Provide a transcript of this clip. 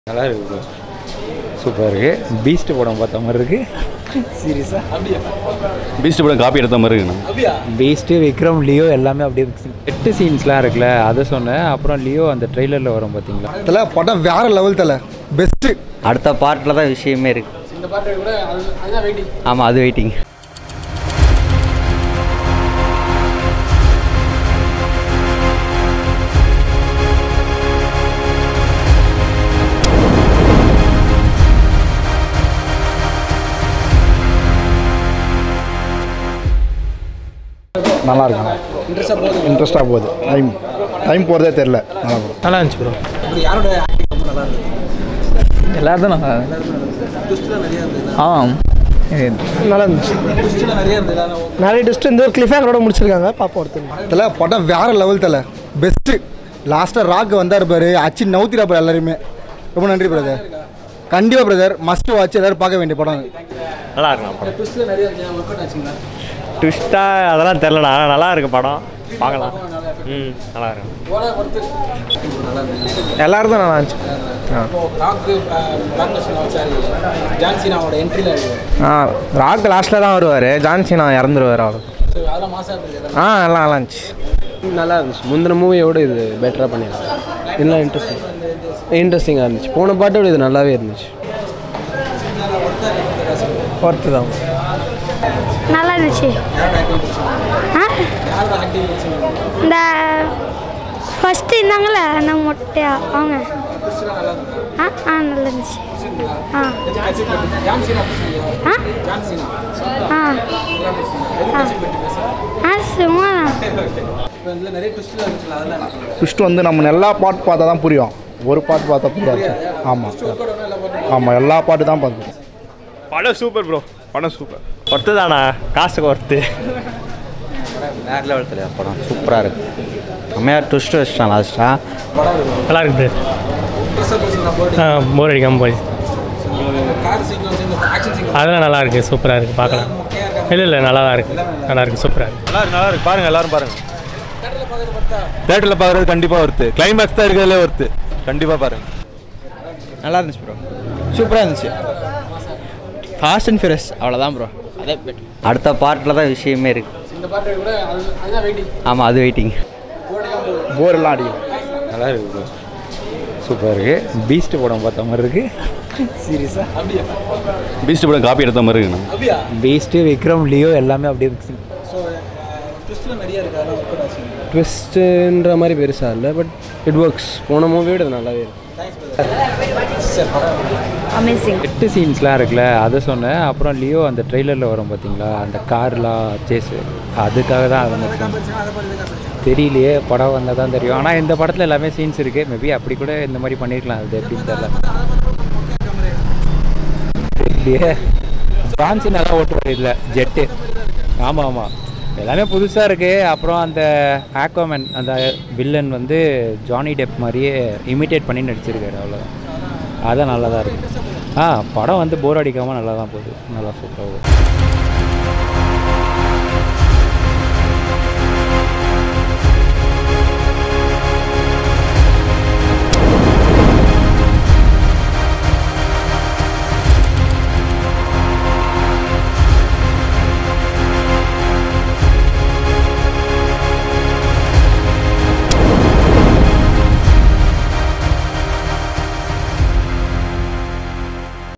நல்லா இருக்கு ப்ரோ சூப்பராக இருக்குது பீஸ்ட் படம் பார்த்த மாதிரி இருக்குது சீரியஸாக பீஸ்ட் படம் காப்பி எடுத்த மாதிரி இருக்குண்ணா பீஸ்ட்டு விக்ரம் லியோ எல்லாமே அப்படியே எட்டு சீன்ஸ்லாம் இருக்குல்ல அதை சொன்னேன் அப்புறம் லியோ அந்த ட்ரெய்லரில் வரும் பார்த்தீங்களா தலை படம் வேற லெவல் தலை பெஸ்ட்டு அடுத்த பார்ட்டில் தான் விஷயமே இருக்கு ஆமாம் அது வெயிட்டிங் நல்லா இருக்கும் இன்ட்ரெஸ்டாக போகுது டைம் டைம் போகிறதே தெரில நல்லா இருக்கும் நல்லா இருந்துச்சு ப்ரோ எல்லாரும் தான் நல்லா ஆ நல்லா இருந்துச்சு நிறைய டிஸ்ட் இந்த ஒரு கிளிஃபேங்கரோட முடிச்சிருக்காங்க பார்ப்போம் அடுத்து தலை படம் வேற லெவல் தலை பெஸ்ட்டு லாஸ்ட்டாக ராக் வந்தார் பாரு அச்சு நவுத்திரா பாரு எல்லாருமே ரொம்ப நன்றி பிரதர் கண்டிப்பாக பிரதர் மஸ்ட் வாட்ச் எல்லாரும் பார்க்க வேண்டிய படம் நல்லா இருக்கலாம் படம் ட்விஸ்ட்டாக அதெல்லாம் தெரிலண்ணா நல்லா இருக்கு படம் பார்க்கலாம் ம் நல்லா இருக்கு எல்லாரும் தான் நல்லா இருந்துச்சு ஆ ராக் லாஸ்ட்டில் தான் வருவார் ஜான்சினா இறந்துருவார் அவ்வளோ ஆ நல்லா நல்லா இருந்துச்சு நல்லா இருந்துச்சு முந்தின மூவியோட இது பெட்டராக பண்ணியிருக்காங்க இதெல்லாம் இன்ட்ரெஸ்டிங் இன்ட்ரெஸ்டிங்காக இருந்துச்சு போன பாட்டோட இது நல்லாவே இருந்துச்சு ஒர்த்து தான் நல்லா இருந்துச்சு ஆ இந்த ஃபஸ்ட்டு இருந்தாங்கள அந்த மொட்டையா அவங்க ஆ ஆ நல்லா இருந்துச்சு ஆ ஆ ஆ ஆ ஆ சும்மா ட்விஸ்ட் வந்து நம்ம எல்லா பாட்டு பார்த்தா தான் புரியும் ஒரு பாட்டு பார்த்தா புரியாது ஆமாம் ஆமாம் எல்லா பாட்டு தான் பார்த்து படம் சூப்பர் ப்ரோ படம் சூப்பர் ஒர்த்து தானா காசுக்கு ஒர்த்து வேறு லெவலத்தில் படம் சூப்பராக இருக்கு செம்மையாக ட்விஸ்ட் வச்சிட்டான் லாஸ்ட்டாக நல்லா இருக்கு ஆ போர் அடிக்காமல் போய் அதெல்லாம் நல்லா இருக்கு சூப்பராக இருக்கு பார்க்கலாம் இல்லை இல்லை நல்லா தான் இருக்கு நல்லா இருக்கு சூப்பராக இருக்கு நல்லா இருக்கு நல்லா இருக்கு பாருங்க எல்லாரும் பாருங்க தேட்டரில் பார்க்குறது கண்டிப்பாக ஒருத்து கிளைமேக்ஸ் தான் இருக்கிறதுலே ஒருத்து கண்டிப்பாக பாருங்க நல்லா இருந்துச்சு ப்ரோ சூப்பராக இருந்துச்சு ஃபாஸ்ட் அண்ட் ஃபியூரஸ் அவ்வளோதான் ப்ரோ அதே அடுத்த பார்ட்டில் தான் விஷயமே இருக்கு ஆமாம் அது வெயிட்டிங் போரெல்லாம் அடிக்கும் நல்லா இருக்கு ப்ரோ சூப்பராக இருக்குது பீஸ்ட் படம் பார்த்த மாதிரி இருக்குது சீரியஸாக பீஸ்ட் படம் காப்பி எடுத்த மாதிரி இருக்குண்ணா பீஸ்ட்டு விக்ரம் லியோ எல்லாமே அப்படியே ட்விஸ்ட்டுன்ற மாதிரி பெருசாக இல்லை பட் இட் ஒர்க்ஸ் போன மூவியோட இது நல்லாவே இருக்கு அமேசிங் எட்டு சீன்ஸ்லாம் இருக்குல்ல அதை சொன்னேன் அப்புறம் லியோ அந்த ட்ரெய்லரில் வரும் பார்த்தீங்களா அந்த கார்லாம் சேஸு அதுக்காக தான் அதை மட்டும் தெரியலையே படம் வந்தால் தான் தெரியும் ஆனால் இந்த படத்தில் எல்லாமே சீன்ஸ் இருக்குது மேபி அப்படி கூட இந்த மாதிரி பண்ணியிருக்கலாம் அது எப்படின்னு தெரில தெரியலையே ஜான்சன் நல்லா ஓட்டுவார் இதில் ஜெட்டு ஆமாம் ஆமாம் எல்லாமே புதுசாக இருக்குது அப்புறம் அந்த ஆக்வாமேன் அந்த வில்லன் வந்து ஜானி டெப் மாதிரியே இமிட்டேட் பண்ணி நடிச்சிருக்காரு அவ்வளோதான் அதான் நல்லா தான் இருக்குது ஆ படம் வந்து போர் அடிக்காமல் நல்லா தான் போகுது நல்லா சூப்பராக